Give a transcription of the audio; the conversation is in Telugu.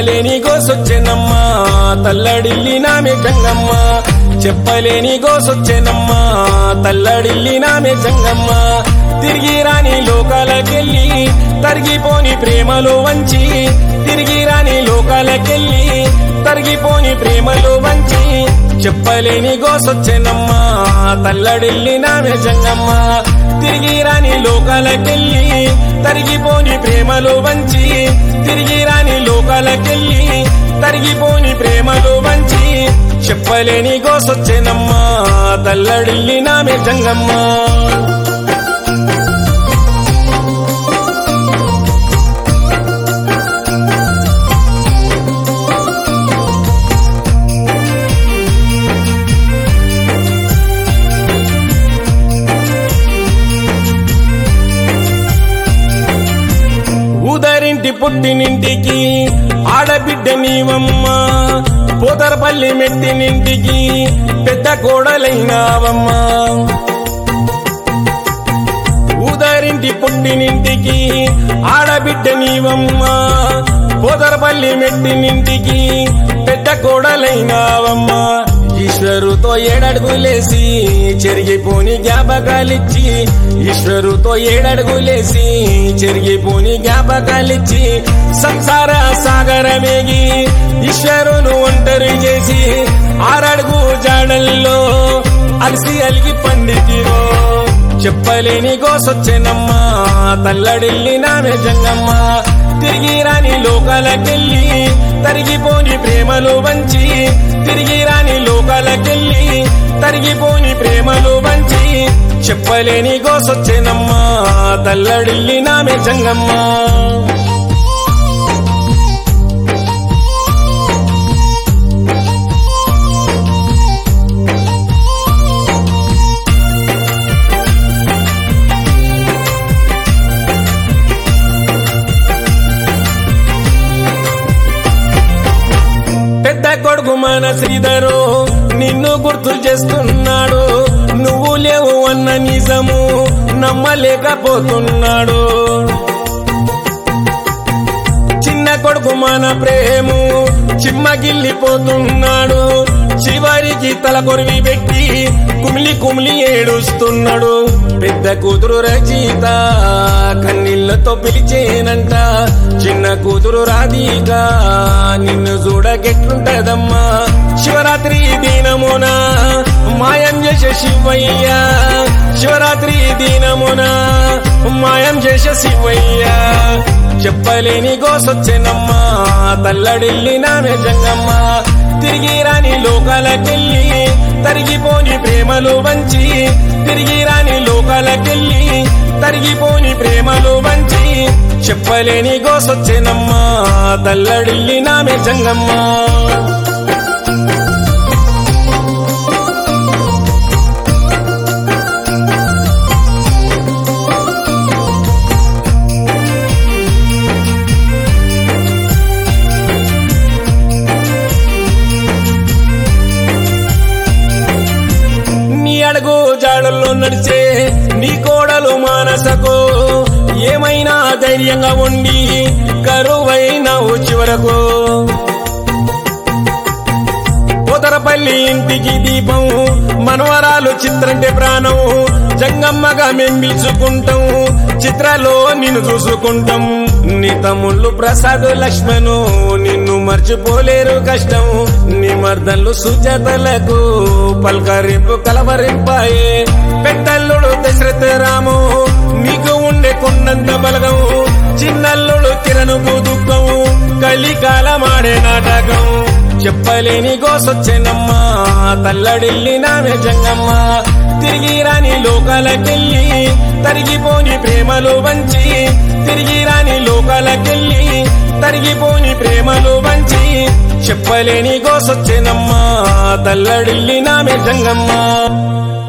చెప్పలేని గోసొచ్చెనమ్మా తల్లడిల్లి నామే జంగమ్మ చెప్పలేని గోసొచ్చెనమ్మా తల్లడిల్లి నామే జంగమ్మ తిరిగి రాని లోకాలకెళ్ళి తరిగిపోని ప్రేమలో వంచి తిరిగి రాని లోకాలకెళ్ళి తరిగిపోని ప్రేమలో వంచి చెప్పలేని గోసొచ్చెనమ్మా తల్లడిల్లి నామే జంగమ్మ తిరిగి రాని లోకాలకెళ్ళి తరిగిపోని ప్రేమలో వంచి తిరిగి రాని లోకాలకెళ్ళి తరిగిపోని ప్రేమలో వంచి చెప్పలేని గోసొచ్చెనమ్మా తల్లడిల్లి నామే జంగమ్మ ఉదరింటి పుట్టినింటికి ఆడబిడ్డ నీవమ్మ పోతరపల్లి మెట్టినింటికి పెద్ద కోడలైనావమ్మా ఉదరింటి పుట్టినింటికి ఆడబిడ్డ నీవమ్మ పోతరపల్లి మెట్టినింటికి పెద్ద కోడలైనావమ్మా ఈశ్వరుతో ఏడడుగులేసి చెరిగిపోని జ్ఞాపకాలిచ్చి ఈశ్వరుతో ఏడడుగులేసి చెరిగిపోని జ్ఞాపకాలిచ్చి సంసార సాగరమేగి ఈశ్వరును ఒంటరి చేసి ఆరడుగు జాడల్లో అలసి అలిగి పండితిరో చెప్పలేని గోసొచ్చెనమ్మా తల్లడిల్లి నామే జంగమ్మ తిరిగి రాని లోకాలకెళ్ళి తరిగిపోని ప్రేమలు వంచి తిరిగి రాని లోకాలకెళ్ళి తరిగిపోని ప్రేమలు వంచి చెప్పలేని గోసొచ్చెనమ్మా తల్లడిల్లి నామే జంగమ్మ పెద్ద కొడుకు మన శ్రీధరు నిన్ను గుర్తు చేస్తున్నాడు నువ్వు లేవు అన్న నిజము నమ్మలేకపోతున్నాడు చిన్న కొడుకు మన ప్రేము చిమ్మగిల్లిపోతున్నాడు చివరికి తల కొరివి పెట్టి కుమిలి కుమిలి ఏడుస్తున్నాడు పెద్ద కూతురు రచయిత కన్నీళ్లతో పిలిచేనంట చిన్న కూతురు రాధిక నిన్ను చూడకెట్లుంటదమ్మా శివరాత్రి దినమున మాయం చేసే శివయ్య శివరాత్రి దినమున మాయం చేసే శివయ్య చెప్పలేని గోసొచ్చెనమ్మా తల్లడిల్లి నామే జంగమ్మ తిరిగి రాని లోకాలకెళ్ళి తరిగిపోని ప్రేమలు వంచి తిరిగి రాని లోకాలకెళ్ళి తరిగిపోని ప్రేమలు వంచి చెప్పలేని గోసొచ్చెనమ్మా తల్లడిల్లి నామే జంగమ్మ నీ అడుగు జాడల్లో నడిచే నీ కోడలు మానసకు ఏమైనా ధైర్యంగా ఉండి కరువైనావు చివరకు పోతరపల్లి ఇంటికి దీపం మనవరాలు చిత్రంటే ప్రాణం జంగమ్మగా మేం పిలుచుకుంటాం చిత్రాలో నిన్ను చూసుకుంటాం నీ తమ్ముళ్ళు ప్రసాద్ లక్ష్మణు నిన్ను మర్చిపోలేరు కష్టం నీ మర్దన్లు సుజాతలకు పల్కరింపు కలవరింపాయే పెట్టల్లుడు దశరథ రాము నీకు ఉండే కొండంత బలగం చిన్నల్లుడు కిరణుకు దుఃఖం కలికాలమాడే నాటకం చెప్పలేని గోసొచ్చెనమ్మా తల్లడిల్లి నామే జంగమ్మ తిరిగి రాని లోకాలకెళ్ళి తరిగిపోని ప్రేమలు వంచి తిరిగి రాని లోకాలకెళ్ళి తరిగిపోని ప్రేమలు వంచి చెప్పలేని గోసొచ్చెనమ్మా తల్లడిల్లి నామే జంగమ్మ